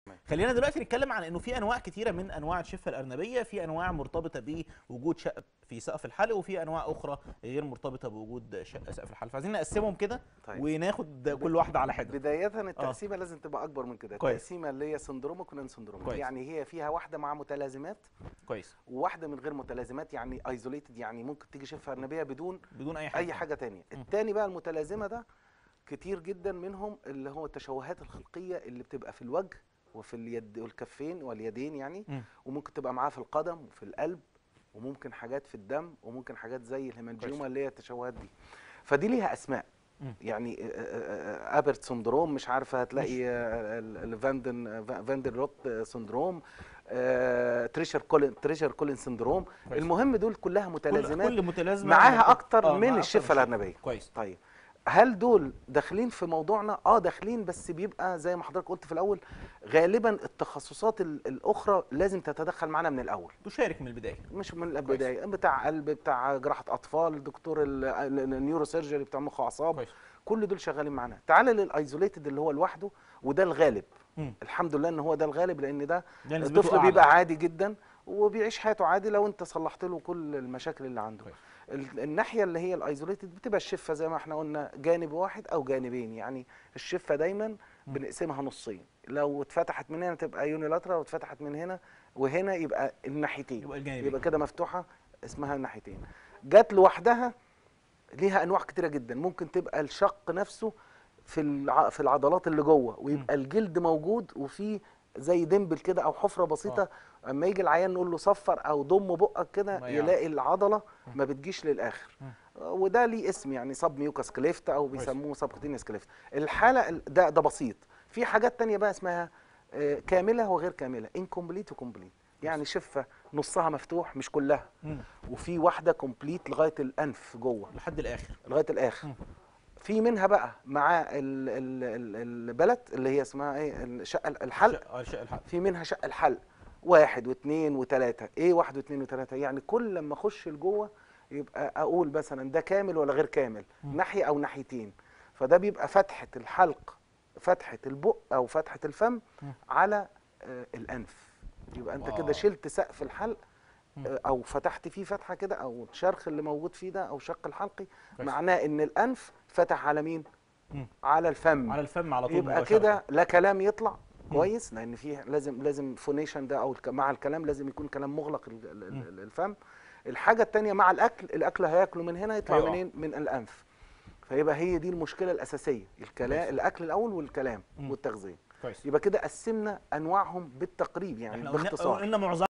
خلينا دلوقتي نتكلم عن انه في انواع كتيره من انواع الشفه الارنبيه في انواع مرتبطه بوجود شق في سقف الحلق وفي انواع اخرى غير مرتبطه بوجود شق سقف الحلق فعايزين نقسمهم كده طيب. وناخد كل واحده على حده بداية التقسيمة لازم تبقى أكبر من كده كويس. التقسيمة اللي هي سندرومك ونان سندرومك كويس. يعني هي فيها واحدة مع متلازمات كويس وواحدة من غير متلازمات يعني ايزوليتد يعني ممكن تيجي شفة أرنبية بدون بدون اي حاجه أي حاجة تانية التاني بقى المتلازمة ده كتير جدا منهم اللي هو التشوهات الخلقية اللي بتبقى في الوجه وفي اليد والكفين واليدين يعني مم. وممكن تبقى معاه في القدم وفي القلب وممكن حاجات في الدم وممكن حاجات زي كويس. الهيمانجيوما اللي هي التشوهات دي فدي ليها اسماء مم. يعني آه، آه، آه، ابرت سندروم مش عارفه هتلاقي آه، ال- الفاندن آه، فاندر روت آه، سندروم آه، تريشر كولين تريشر كولين سندروم كويس. المهم دول كلها كل, متلازمات كل متلازمه معاها مرتبطة- اكتر آه، من معاها أكتر الشفه من الارنبيه كويس طيب هل دول داخلين في موضوعنا اه داخلين بس بيبقى زي ما حضرتك قلت في الاول غالبا التخصصات ال- الاخرى لازم تتدخل معانا من الاول تشارك من البدايه مش من البدايه بتاع قلب بتاع جراحه اطفال دكتور ال- ال- النيورو سيرجري بتاع مخ واعصاب كويس كل دول شغالين معانا تعال للايزوليتد اللي هو لوحده وده الغالب مم. الحمد لله ان هو ده الغالب لان ده ده نسبته الطفل أعلى. بيبقى عادي جدا وبيعيش حياته عادي لو انت صلحت له كل المشاكل اللي عنده كويس. ال- الناحيه اللي هي الايزوليتد بتبقى الشفه زي ما احنا قلنا جانب واحد او جانبين يعني الشفه دايما بنقسمها نصين لو اتفتحت من هنا تبقى يونيلاترال واتفتحت من هنا وهنا يبقى الناحيتين يبقى الجانبين. يبقى كده مفتوحه اسمها الناحيتين جت لوحدها ليها انواع كتيره جدا ممكن تبقى الشق نفسه في الع... في العضلات اللي جوه ويبقى الجلد موجود وفي زي دمبل كده او حفره بسيطه اما يجي العيان نقول له صفر او ضم بقك كده ما يعرف. يلاقي العضله ما بتجيش للاخر مم. وده ليه اسم يعني سب ميوكاس كليفت او كويس. بيسموه سبكوتينيوس كليفت الحاله ال- ده ده بسيط في حاجات تانية بقى اسمها آه، كامله وغير كامله انكمبليت وكومبليت يعني شفه نصها مفتوح مش كلها مم. وفي واحده كومبليت لغايه الانف جوه لحد الاخر لغايه الاخر مم. في منها بقى مع ال- ال- ال- البلد اللي هي اسمها ايه الشقه الحلق شق- آه، شق الحلق في منها شق الحلق واحد واثنين وثلاثة ايه واحد واثنين وثلاثة يعني كل لما اخش لجوه يبقى اقول مثلا ده كامل ولا غير كامل ناحية او ناحيتين فده بيبقى فتحة الحلق فتحة البق او فتحة الفم مم. على آه الانف يبقى انت آه. كده شلت سقف الحلق مم. آه، او فتحت فيه فتحة كده او الشرخ اللي موجود فيه ده او شق الحلقي كويس. معناه ان الانف فتح على مين مم. على الفم على الفم على طول يبقى مباشرة. كده لا كلام يطلع كويس لان فيه لازم لازم فونيشن ده او الك- مع الكلام لازم يكون كلام مغلق ال- ال- مم. ال- الفم الحاجه الثانيه مع الاكل الاكل هياكله من هنا يطلع هيقع. منين من الانف فيبقى هي دي المشكله الاساسيه الكلام كويس. الاكل الاول والكلام مم. والتغذيه كويس يبقى كده قسمنا انواعهم بالتقريب يعني احنا قلنا باختصار قلنا معظم